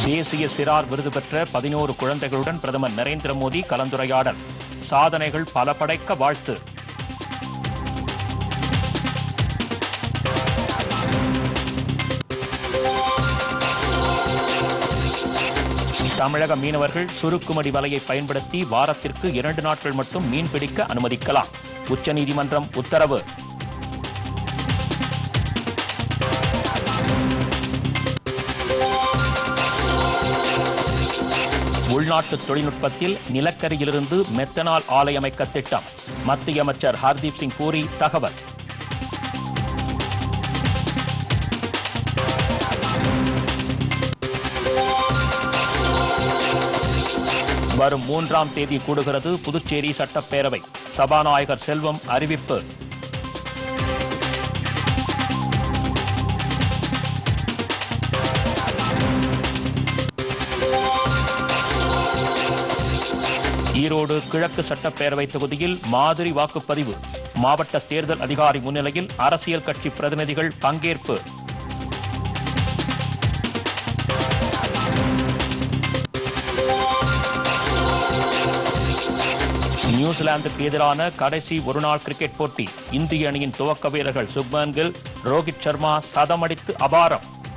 தேசிய சிறார் விருது பெற்ற பதினோரு குழந்தைகளுடன் பிரதமர் நரேந்திர மோடி கலந்துரையாடல் சாதனைகள் பல படைக்க வாழ்த்து தமிழக மீனவர்கள் சுருக்குமடி வலையை பயன்படுத்தி வாரத்திற்கு இரண்டு நாட்கள் மட்டும் மீன் பிடிக்க அனுமதிக்கலாம் உச்சநீதிமன்றம் உத்தரவு உள்நாட்டு தொழில்நுட்பத்தில் நிலக்கரியிலிருந்து மெத்தனால் ஆலை அமைக்க திட்டம் மத்திய அமைச்சர் ஹர்தீப் சிங் பூரி தகவல் வரும் மூன்றாம் தேதி கூடுகிறது புதுச்சேரி சட்டப்பேரவை சபாநாயகர் செல்வம் அறிவிப்பு ஈரோடு கிழக்கு சட்டப்பேரவை தொகுதியில் மாதிரி வாக்குப்பதிவு மாவட்ட தேர்தல் அதிகாரி முன்னிலையில் அரசியல் கட்சி பிரதிநிதிகள் பங்கேற்பு நியூசிலாந்துக்கு எதிரான கடைசி ஒருநாள் கிரிக்கெட் போட்டி இந்திய அணியின் துவக்க வீரர்கள் சுப்மன் கில் ரோஹித் சர்மா சதமடித்து அபாரம்